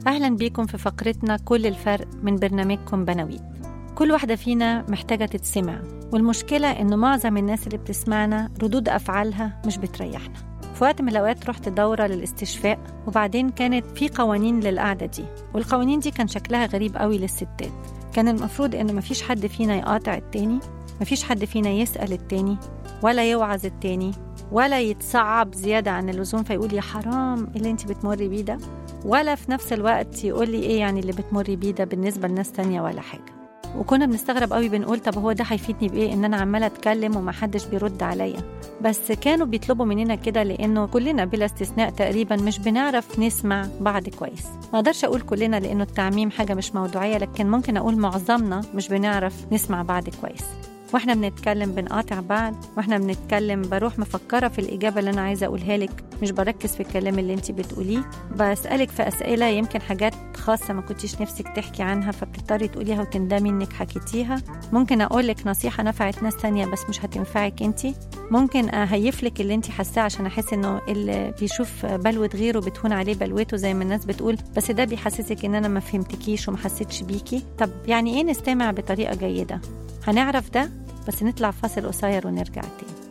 أهلا بيكم في فقرتنا كل الفرق من برنامجكم بناويت كل واحدة فينا محتاجة تتسمع والمشكلة إنه معظم الناس اللي بتسمعنا ردود أفعالها مش بتريحنا في وقت من الأوقات رحت دورة للاستشفاء وبعدين كانت في قوانين للقعدة دي والقوانين دي كان شكلها غريب قوي للستات كان المفروض إنه مفيش حد فينا يقاطع التاني مفيش حد فينا يسأل التاني ولا يوعظ التاني ولا يتصعب زيادة عن اللزوم فيقول يا حرام اللي انت بتمري بيه ده ولا في نفس الوقت يقول لي ايه يعني اللي بتمري بيه ده بالنسبة لناس تانية ولا حاجة وكنا بنستغرب قوي بنقول طب هو ده هيفيدني بايه ان انا عماله اتكلم ومحدش بيرد عليا بس كانوا بيطلبوا مننا كده لانه كلنا بلا استثناء تقريبا مش بنعرف نسمع بعض كويس ما اقدرش اقول كلنا لانه التعميم حاجه مش موضوعيه لكن ممكن اقول معظمنا مش بنعرف نسمع بعض كويس واحنا بنتكلم بنقاطع بعض واحنا بنتكلم بروح مفكره في الاجابه اللي انا عايزه اقولها لك مش بركز في الكلام اللي انت بتقوليه بسالك في اسئله يمكن حاجات خاصه ما كنتيش نفسك تحكي عنها فبتضطري تقوليها وتندمي انك حكيتيها ممكن اقول لك نصيحه نفعت ناس تانية بس مش هتنفعك انت ممكن اهيف لك اللي انت حاساه عشان احس انه اللي بيشوف بلوه غيره بتهون عليه بلوته زي ما الناس بتقول بس ده بيحسسك ان انا ما فهمتكيش وما حسيتش بيكي طب يعني ايه نستمع بطريقه جيده هنعرف ده بس نطلع فاصل قصير ونرجع تاني